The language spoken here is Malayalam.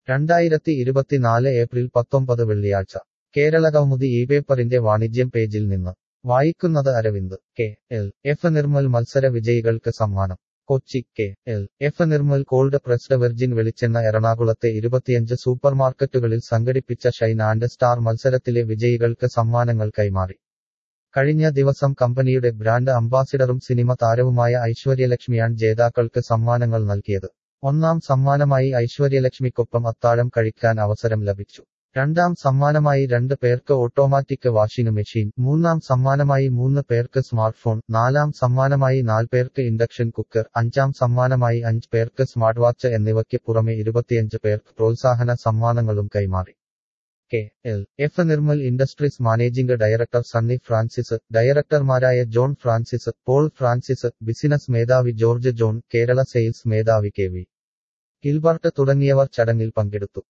രണ്ടായിരത്തി ഇരുപത്തിനാല് ഏപ്രിൽ പത്തൊമ്പത് വെള്ളിയാഴ്ച കേരളകൗമുദി ഈ പേപ്പറിന്റെ വാണിജ്യം പേജിൽ നിന്ന് വായിക്കുന്നത് Aravind K L F Nirmal മത്സര വിജയികൾക്ക് സമ്മാനം Kochi K L F Nirmal cold pressed virgin വെളിച്ചെണ്ണ എറണാകുളത്തെ ഇരുപത്തിയഞ്ച് സൂപ്പർമാർക്കറ്റുകളിൽ സംഘടിപ്പിച്ച ഷൈൻ ആൻഡ് സ്റ്റാർ മത്സരത്തിലെ വിജയികൾക്ക് സമ്മാനങ്ങൾ കൈമാറി കഴിഞ്ഞ ദിവസം കമ്പനിയുടെ ബ്രാൻഡ് അംബാസിഡറും സിനിമ താരവുമായ ഐശ്വര്യലക്ഷ്മിയാണ് ജേതാക്കൾക്ക് സമ്മാനങ്ങൾ നൽകിയത് ഒന്നാം സമ്മാനമായി ഐശ്വര്യലക്ഷ്മിക്കൊപ്പം അത്താഴം കഴിക്കാൻ അവസരം ലഭിച്ചു രണ്ടാം സമ്മാനമായി രണ്ട് പേർക്ക് ഓട്ടോമാറ്റിക് വാഷിംഗ് മെഷീൻ മൂന്നാം സമ്മാനമായി മൂന്ന് പേർക്ക് സ്മാർട്ട്ഫോൺ നാലാം സമ്മാനമായി നാല് പേർക്ക് ഇൻഡക്ഷൻ കുക്കർ അഞ്ചാം സമ്മാനമായി അഞ്ച് പേർക്ക് സ്മാർട്ട് വാച്ച് എന്നിവയ്ക്ക് പുറമെ ഇരുപത്തിയഞ്ച് പേർക്ക് പ്രോത്സാഹന സമ്മാനങ്ങളും കൈമാറി K L F Nirmal industries managing director Sunny Francis ഡയറക്ടർമാരായ John Francis Paul Francis business മേധാവി ജോർജ് ജോൺ കേരള സെയിൽസ് മേധാവി കെ വി ഗിൽബർട്ട് തുടങ്ങിയവർ ചടങ്ങിൽ പങ്കെടുത്തു